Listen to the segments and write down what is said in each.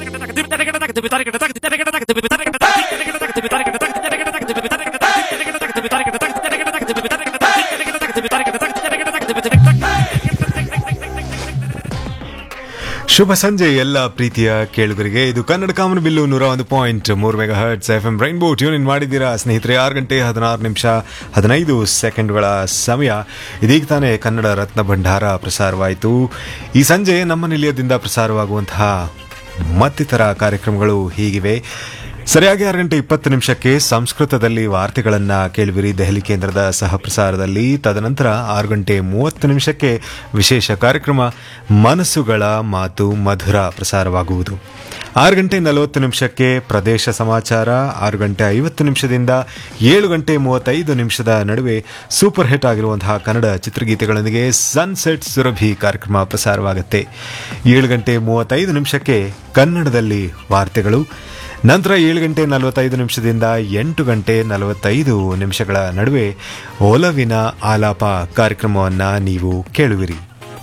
ಶುಭ ಸಂಜೆ ಎಲ್ಲ ಪ್ರೀತಿಯ ಕೇಳುಗರಿಗೆ ಇದು ಕನ್ನಡ ಕಾಮನ್ ಬಿಲ್ಲು ನೂರ ಒಂದು ಪಾಯಿಂಟ್ ಮೂರು mega hertz F M rainbow tune in ಮಾಡಿದ್ದೀರಾ ಸ್ನೇಹಿತರೆ ಆರು ಗಂಟೆ ಹದಿನಾರು ನಿಮಿಷ ಹದಿನೈದು ಸೆಕೆಂಡ್ಗಳ ಸಮಯ ಇದೀಗ ತಾನೇ ಕನ್ನಡ ರತ್ನ ಭಂಡಾರ ಪ್ರಸಾರವಾಯಿತು ಈ ಸಂಜೆ ನಮ್ಮ ನಿಲಯದಿಂದ ಪ್ರಸಾರವಾಗುವಂತಹ ಮತ್ತಿತರ ಕಾರ್ಯಕ್ರಮಗಳು ಹೀಗಿವೆ ಸರಿಯಾಗಿ ಆರು ಗಂಟೆ ಇಪ್ಪತ್ತು ನಿಮಿಷಕ್ಕೆ ಸಂಸ್ಕೃತದಲ್ಲಿ ವಾರ್ತೆಗಳನ್ನ ಕೇಳುವಿರಿ ದೆಹಲಿ ಕೇಂದ್ರದ ಸಹ ಪ್ರಸಾರದಲ್ಲಿ ತದನಂತರ ಆರು ಗಂಟೆ ಮೂವತ್ತು ನಿಮಿಷಕ್ಕೆ ವಿಶೇಷ ಕಾರ್ಯಕ್ರಮ ಮನಸ್ಸುಗಳ ಮಾತು ಮಧುರ ಪ್ರಸಾರವಾಗುವುದು ಆರು ಗಂಟೆ ನಲವತ್ತು ನಿಮಿಷಕ್ಕೆ ಪ್ರದೇಶ ಸಮಾಚಾರ ಆರು ಗಂಟೆ ಐವತ್ತು ನಿಮಿಷದಿಂದ ಏಳು ಗಂಟೆ ಮೂವತ್ತೈದು ನಿಮಿಷದ ನಡುವೆ ಸೂಪರ್ ಹಿಟ್ ಆಗಿರುವಂತಹ ಕನ್ನಡ ಚಿತ್ರಗೀತೆಗಳೊಂದಿಗೆ ಸನ್ಸೆಟ್ ಸುರಭಿ ಕಾರ್ಯಕ್ರಮ ಪ್ರಸಾರವಾಗುತ್ತೆ ಏಳು ಗಂಟೆ ಮೂವತ್ತೈದು ನಿಮಿಷಕ್ಕೆ ಕನ್ನಡದಲ್ಲಿ ವಾರ್ತೆಗಳು ನಂತರ ಏಳು ಗಂಟೆ ನಲವತ್ತೈದು ನಿಮಿಷದಿಂದ ಎಂಟು ಗಂಟೆ ನಲವತ್ತೈದು ನಿಮಿಷಗಳ ನಡುವೆ ಒಲವಿನ ಆಲಾಪ ಕಾರ್ಯಕ್ರಮವನ್ನು ನೀವು ಕೇಳುವಿರಿ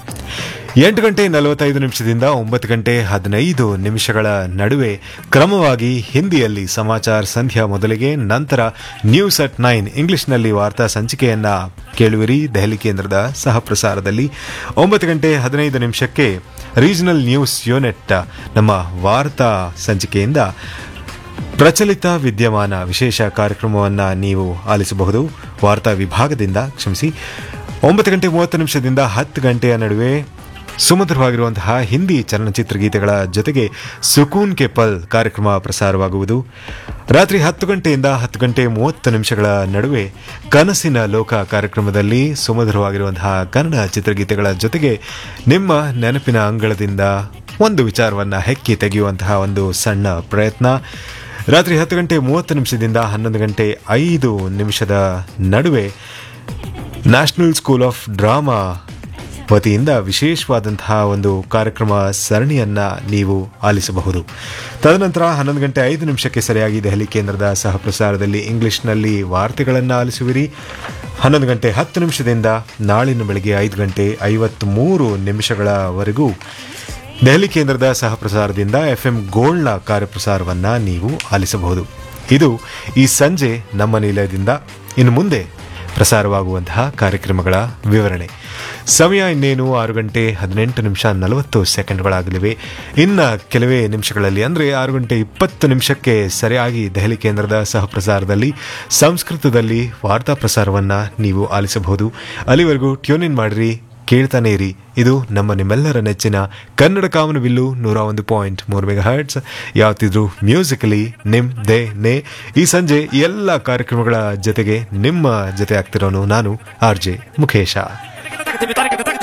ಎಂಟು ಗಂಟೆ ನಲವತ್ತೈದು ನಿಮಿಷದಿಂದ ಒಂಬತ್ತು ಗಂಟೆ ಹದಿನೈದು ನಿಮಿಷಗಳ ನಡುವೆ ಕ್ರಮವಾಗಿ ಹಿಂದಿಯಲ್ಲಿ ಸಮಾಚಾರ ಸಂಧ್ಯಾ ಮೊದಲಿಗೆ ನಂತರ ನ್ಯೂಸ್ ಅಟ್ ನೈನ್ ಇಂಗ್ಲಿಷ್ನಲ್ಲಿ ವಾರ್ತಾ ಸಂಚಿಕೆಯನ್ನ ಕೇಳುವಿರಿ ದೆಹಲಿ ಕೇಂದ್ರದ ಸಹ ಪ್ರಸಾರದಲ್ಲಿ ಒಂಬತ್ತು ಗಂಟೆ ಹದಿನೈದು ನಿಮಿಷಕ್ಕೆ ರೀಜನಲ್ ನ್ಯೂಸ್ ಯೂನಿಟ್ ನಮ್ಮ ವಾರ್ತಾ ಸಂಚಿಕೆಯಿಂದ ಪ್ರಚಲಿತ ವಿದ್ಯಮಾನ ವಿಶೇಷ ಕಾರ್ಯಕ್ರಮವನ್ನು ನೀವು ಆಲಿಸಬಹುದು ವಾರ್ತಾ ವಿಭಾಗದಿಂದ ಕ್ಷಮಿಸಿ ಒಂಬತ್ತು ಗಂಟೆ ಮೂವತ್ತು ನಿಮಿಷದಿಂದ ಹತ್ತು ಗಂಟೆಯ ನಡುವೆ ಸುಮಧುರವಾಗಿರುವಂತಹ ಹಿಂದಿ ಚಲನಚಿತ್ರ ಗೀತೆಗಳ ಜೊತೆಗೆ ಸುಕೂನ್ ಕೆ ಪಲ್ ಕಾರ್ಯಕ್ರಮ ಪ್ರಸಾರವಾಗುವುದು ರಾತ್ರಿ ಹತ್ತು ಗಂಟೆಯಿಂದ ಹತ್ತು ಗಂಟೆ ಮೂವತ್ತು ನಿಮಿಷಗಳ ನಡುವೆ ಕನಸಿನ ಲೋಕ ಕಾರ್ಯಕ್ರಮದಲ್ಲಿ ಸುಮಧುರವಾಗಿರುವಂತಹ ಕನ್ನಡ ಚಿತ್ರಗೀತೆಗಳ ಜೊತೆಗೆ ನಿಮ್ಮ ನೆನಪಿನ ಅಂಗಳದಿಂದ ಒಂದು ವಿಚಾರವನ್ನು ಹೆಕ್ಕಿ ತೆಗೆಯುವಂತಹ ಒಂದು ಸಣ್ಣ ಪ್ರಯತ್ನ ರಾತ್ರಿ ಹತ್ತು ಗಂಟೆ ಮೂವತ್ತು ನಿಮಿಷದಿಂದ ಹನ್ನೊಂದು ಗಂಟೆ ಐದು ನಿಮಿಷದ ನಡುವೆ ನ್ಯಾಷನಲ್ ಸ್ಕೂಲ್ ಆಫ್ ಡ್ರಾಮಾ ವತಿಯಿಂದ ವಿಶೇಷವಾದಂತಹ ಒಂದು ಕಾರ್ಯಕ್ರಮ ಸರಣಿಯನ್ನ ನೀವು ಆಲಿಸಬಹುದು ತದನಂತರ ಹನ್ನೊಂದು ಗಂಟೆ ಐದು ನಿಮಿಷಕ್ಕೆ ಸರಿಯಾಗಿ ದೆಹಲಿ ಕೇಂದ್ರದ ಸಹ ಪ್ರಸಾರದಲ್ಲಿ ಇಂಗ್ಲಿಷ್ನಲ್ಲಿ ವಾರ್ತೆಗಳನ್ನು ಆಲಿಸುವಿರಿ ಹನ್ನೊಂದು ಗಂಟೆ ಹತ್ತು ನಿಮಿಷದಿಂದ ನಾಳಿನ ಬೆಳಗ್ಗೆ ಐದು ಗಂಟೆ ಐವತ್ತ್ಮೂರು ನಿಮಿಷಗಳವರೆಗೂ ದೆಹಲಿ ಕೇಂದ್ರದ ಸಹ ಪ್ರಸಾರದಿಂದ ಎಫ್ ಎಂ ಗೋಲ್ಡ್ನ ಕಾರ್ಯಪ್ರಸಾರವನ್ನು ನೀವು ಆಲಿಸಬಹುದು ಇದು ಈ ಸಂಜೆ ನಮ್ಮ ನಿಲಯದಿಂದ ಇನ್ನು ಮುಂದೆ ಪ್ರಸಾರವಾಗುವಂತಹ ಕಾರ್ಯಕ್ರಮಗಳ ವಿವರಣೆ ಸಮಯ ಇನ್ನೇನು ಆರು ಗಂಟೆ ಹದಿನೆಂಟು ನಿಮಿಷ ನಲವತ್ತು ಸೆಕೆಂಡ್ಗಳಾಗಲಿವೆ ಇನ್ನು ಕೆಲವೇ ನಿಮಿಷಗಳಲ್ಲಿ ಅಂದರೆ ಆರು ಗಂಟೆ ಇಪ್ಪತ್ತು ನಿಮಿಷಕ್ಕೆ ಸರಿಯಾಗಿ ದೆಹಲಿ ಕೇಂದ್ರದ ಸಹ ಪ್ರಸಾರದಲ್ಲಿ ಸಂಸ್ಕೃತದಲ್ಲಿ ವಾರ್ತಾ ಪ್ರಸಾರವನ್ನು ನೀವು ಆಲಿಸಬಹುದು ಅಲ್ಲಿವರೆಗೂ ಟ್ಯೂನ್ ಇನ್ ಮಾಡಿರಿ ಕೇಳ್ತಾನೆ ಇರಿ ಇದು ನಮ್ಮ ನಿಮ್ಮೆಲ್ಲರ ನೆಚ್ಚಿನ ಕನ್ನಡ ಕಾಮನವಿಲ್ಲು ನೂರ ಒಂದು ಪಾಯಿಂಟ್ ಮೂರು ಮೆಗಾ ಹರ್ಟ್ಸ್ ಯಾವತ್ತಿದ್ರು ಮ್ಯೂಸಿಕಲಿ ನಿಮ್ ದೇ ನೇ ಈ ಸಂಜೆ ಎಲ್ಲ ಕಾರ್ಯಕ್ರಮಗಳ ಜೊತೆಗೆ ನಿಮ್ಮ ಜೊತೆ ಆಗ್ತಿರೋನು ನಾನು ಆರ್ ಜೆ ಮುಖೇಶ